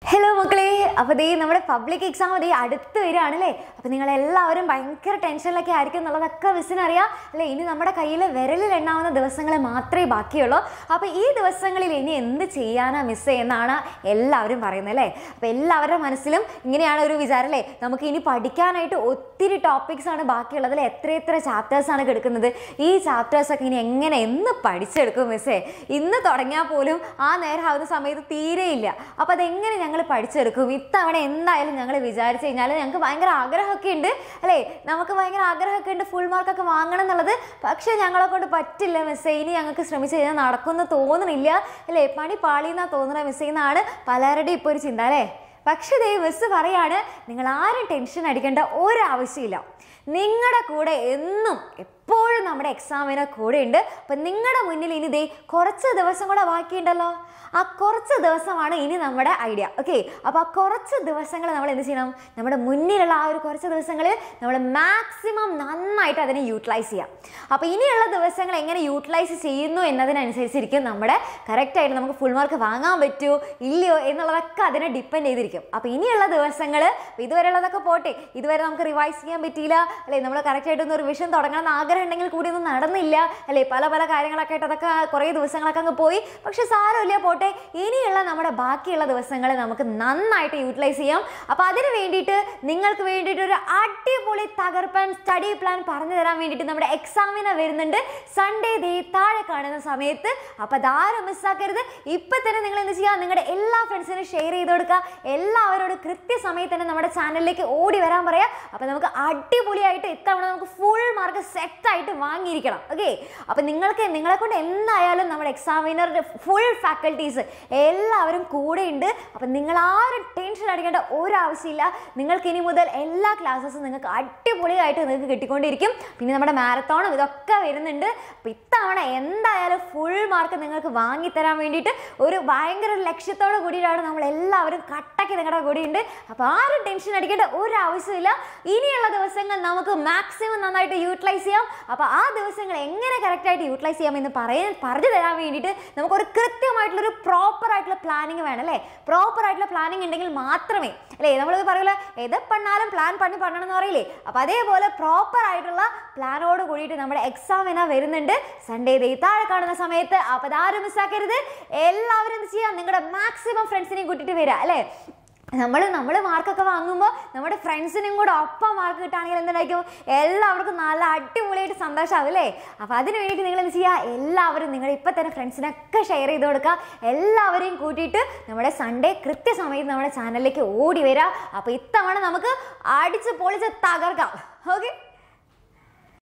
hello മക്കളെ അപ്പോൾ ദേ നമ്മുടെ പബ്ലിക് എക്സാം ദേ അടുത്ത് വരികയാണല്ലേ അപ്പോൾ നിങ്ങൾ എല്ലാവരും ഭയങ്കര ടെൻഷനിലൊക്കെ ആയിരിക്കും എന്നുള്ളതൊക്കെ മിസ്സിന് അറിയാം അല്ലേ ഇനി നമ്മുടെ കയ്യിൽ വിരലിൽ എണ്ണാവുന്ന ദിവസങ്ങൾ മാത്രമേ ബാക്കിയുള്ളൂ അപ്പോൾ ഈ ദിവസങ്ങളിൽ ഇനി എന്ത് ചെയ്യാനാ മിസ് എന്നാണ് എല്ലാവരും പറയുന്നത് അല്ലേ അപ്പോൾ എല്ലാവരുടെ മനസ്സിലും ഇങ്ങനെയാണ് ഒരു വിചാരം അല്ലേ നമുക്ക് ഇനി പഠിക്കാനായിട്ട് ഒത്തിരി ടോപ്പിക്സ് ആണ് ബാക്കിയുള്ളത് അല്ലേ എത്ര എത്ര ചാപ്റ്റേഴ്സ് ആണ് കിടക്കുന്നത് ഈ ചാപ്റ്റേഴ്സ് ഒക്കെ ഇനി എങ്ങനെ എന്ന് പഠിച്ചെടുക്കും മിസ്സേ ഇന്ന് തുടങ്ങിയാൽ പോലും ആ നേരമാവുന്ന സമയത്ത് തീരെയില്ല അപ്പോൾ അതെങ്ങനെ ഞങ്ങൾ പഠിച്ചെടുക്കും ഇത്തവണ എന്തായാലും ഞങ്ങൾ വിചാരിച്ചു കഴിഞ്ഞാൽ ഞങ്ങൾക്ക് ഭയങ്കര ആഗ്രഹമൊക്കെ ഉണ്ട് അല്ലേ നമുക്ക് ഭയങ്കര ആഗ്രഹമൊക്കെ ഉണ്ട് ഫുൾ മാർക്കൊക്കെ വാങ്ങണം എന്നുള്ളത് പക്ഷേ ഞങ്ങളെ കൊണ്ട് പറ്റില്ല മിസ്സേ ഇനി ഞങ്ങൾക്ക് ശ്രമിച്ചു കഴിഞ്ഞാൽ നടക്കുമെന്ന് തോന്നുന്നില്ല അല്ലേ പണി പാളിയെന്നാ തോന്നുന്ന മിസ്സേ എന്നാണ് പലരുടെയും ഇപ്പോൾ ഒരു ചിന്ത അല്ലേ പക്ഷേ ദേ മിസ് പറയാണ് നിങ്ങൾ ആരും ടെൻഷൻ അടിക്കേണ്ട ഒരാവശ്യമില്ല നിങ്ങളുടെ കൂടെ എന്നും എപ്പോഴും നമ്മുടെ എക്സാമിന് കൂടെ ഉണ്ട് അപ്പം നിങ്ങളുടെ മുന്നിൽ ഇനി ദേ കുറച്ച് ദിവസം കൂടെ ബാക്കിയുണ്ടല്ലോ ആ കുറച്ച് ദിവസമാണ് ഇനി നമ്മുടെ ഐഡിയ ഓക്കെ അപ്പോൾ ആ കുറച്ച് ദിവസങ്ങൾ നമ്മൾ എന്ത് ചെയ്യണം നമ്മുടെ മുന്നിലുള്ള ആ ഒരു കുറച്ച് ദിവസങ്ങളിൽ നമ്മൾ മാക്സിമം നന്നായിട്ട് അതിനെ യൂട്ടിലൈസ് ചെയ്യാം അപ്പോൾ ഇനിയുള്ള ദിവസങ്ങൾ എങ്ങനെ യൂട്ടിലൈസ് ചെയ്യുന്നു എന്നതിനനുസരിച്ചിരിക്കും നമ്മുടെ കറക്റ്റായിട്ട് നമുക്ക് ഫുൾ മാർക്ക് വാങ്ങാൻ പറ്റുമോ ഇല്ലയോ എന്നുള്ളതൊക്കെ അതിനെ ഡിപ്പെൻഡ് ചെയ്തിരിക്കും അപ്പോൾ ഇനിയുള്ള ദിവസങ്ങൾ ഇതുവരെയുള്ളതൊക്കെ പോട്ടെ ഇതുവരെ നമുക്ക് റിവൈസ് ചെയ്യാൻ പറ്റിയില്ല അല്ലേ നമ്മൾ കറക്റ്റായിട്ടൊന്ന് റിവിഷൻ തുടങ്ങണം എന്ന് ആഗ്രഹം ഉണ്ടെങ്കിൽ കൂടി ഒന്നും നടന്നില്ല അല്ലേ പല പല കാര്യങ്ങളൊക്കെ ആയിട്ട് അതൊക്കെ കുറേ ദിവസങ്ങളൊക്കെ അങ്ങ് പോയി പക്ഷെ സാരമില്ല പോട്ടെ ഇനിയുള്ള നമ്മുടെ ബാക്കിയുള്ള ദിവസങ്ങൾ നമുക്ക് നന്നായിട്ട് യൂട്ടിലൈസ് ചെയ്യാം അപ്പോൾ അതിന് വേണ്ടിയിട്ട് നിങ്ങൾക്ക് വേണ്ടിയിട്ട് ഒരു അടിപൊളി തകർപ്പൻ സ്റ്റഡി പ്ലാൻ പറഞ്ഞു തരാൻ വേണ്ടിയിട്ട് നമ്മുടെ എക്സാമിന് വരുന്നുണ്ട് സൺഡേ ദേ താഴെ കാണുന്ന സമയത്ത് അപ്പോൾ അതാരും മിസ്സാക്കരുത് ഇപ്പം തന്നെ നിങ്ങൾ എന്ത് ചെയ്യുക നിങ്ങളുടെ എല്ലാ ഫ്രണ്ട്സിനും ഷെയർ ചെയ്ത് കൊടുക്കുക എല്ലാവരോടും കൃത്യസമയത്ത് തന്നെ നമ്മുടെ ചാനലിലേക്ക് ഓടി വരാൻ പറയാം അപ്പോൾ നമുക്ക് അടിപൊളിയായിട്ട് ഇത്തവണ നമുക്ക് ഫുൾ മാർക്ക് സെറ്റ് ആയിട്ട് വാങ്ങിയിരിക്കണം ഓക്കെ അപ്പോൾ നിങ്ങൾക്ക് നിങ്ങളെ കൊണ്ട് എന്തായാലും നമ്മുടെ എക്സാമിനറുടെ ഫുൾ ഫാക്കൽറ്റീസ് എല്ലാവരും കൂടെ ഉണ്ട് അപ്പം നിങ്ങൾ ആരും ടെൻഷൻ അടിക്കേണ്ട ഒരാവശ്യമില്ല നിങ്ങൾക്ക് ഇനി മുതൽ എല്ലാ ക്ലാസ്സസും നിങ്ങൾക്ക് അടിപൊളിയായിട്ട് നിങ്ങൾക്ക് കിട്ടിക്കൊണ്ടിരിക്കും പിന്നെ നമ്മുടെ മാരത്തോണും ഇതൊക്കെ വരുന്നുണ്ട് അപ്പം ഇത്തവണ എന്തായാലും ഫുൾ മാർക്ക് നിങ്ങൾക്ക് വാങ്ങിത്തരാൻ വേണ്ടിയിട്ട് ഒരു ഭയങ്കര ഒരു ലക്ഷ്യത്തോട് കൂടിയിട്ടാണ് നമ്മൾ എല്ലാവരും കട്ടക്ക് നിങ്ങളുടെ കൂടെ ഉണ്ട് അപ്പോൾ ആരും ടെൻഷൻ അടിക്കേണ്ട ഒരു ആവശ്യമില്ല ഇനിയുള്ള ദിവസങ്ങൾ നമുക്ക് മാക്സിമം നന്നായിട്ട് യൂട്ടിലൈസ് ചെയ്യാം അപ്പോൾ ആ ദിവസങ്ങൾ എങ്ങനെ കറക്റ്റായിട്ട് യൂട്ടിലൈസ് ചെയ്യാം എന്ന് പറയാൻ പറഞ്ഞു തരാൻ വേണ്ടിയിട്ട് നമുക്കൊരു കൃത്യമായിട്ടുള്ളൊരു പ്രോപ്പർ ആയിട്ടുള്ള പ്ലാനിങ് വേണം അല്ലേ പ്രോപ്പർ ആയിട്ടുള്ള പ്ലാനിങ് ഉണ്ടെങ്കിൽ മാത്രമേ അല്ലേ നമ്മളിത് പറയില്ല ഏത് പണ്ണാലും പ്ലാൻ പണി പണ്ണണം എന്ന് പറയില്ലേ അപ്പോൾ അതേപോലെ പ്രോപ്പർ ആയിട്ടുള്ള പ്ലാനോട് കൂടിയിട്ട് നമ്മുടെ എക്സാം എന്നാ വരുന്നുണ്ട് സൺഡേ ദേ താഴെ കാണുന്ന സമയത്ത് അപ്പോൾ അതാരും മിസ്സാക്കരുത് എല്ലാവരും എന്ത് ചെയ്യാം നിങ്ങളുടെ മാക്സിമം ഫ്രണ്ട്സിനെയും കൂട്ടിയിട്ട് വരിക അല്ലേ നമ്മൾ നമ്മൾ മാർക്കൊക്കെ വാങ്ങുമ്പോൾ നമ്മുടെ ഫ്രണ്ട്സിനും കൂടെ ഒപ്പം മാർക്ക് കിട്ടുകയാണെങ്കിൽ എന്തായിരിക്കും എല്ലാവർക്കും നല്ല അടിപൊളിയായിട്ട് സന്തോഷമാവും അല്ലേ അപ്പോൾ അതിന് വേണ്ടിയിട്ട് നിങ്ങൾ എന്ത് ചെയ്യുക എല്ലാവരും നിങ്ങൾ ഇപ്പം തന്നെ ഫ്രണ്ട്സിനൊക്കെ ഷെയർ ചെയ്ത് കൊടുക്കുക എല്ലാവരെയും കൂട്ടിയിട്ട് നമ്മുടെ സൺഡേ കൃത്യസമയത്ത് നമ്മുടെ ചാനലിലേക്ക് ഓടി വരിക അപ്പോൾ ഇത്തവണ നമുക്ക് അടിച്ച് പൊളിച്ച് തകർക്കാം ഓക്കെ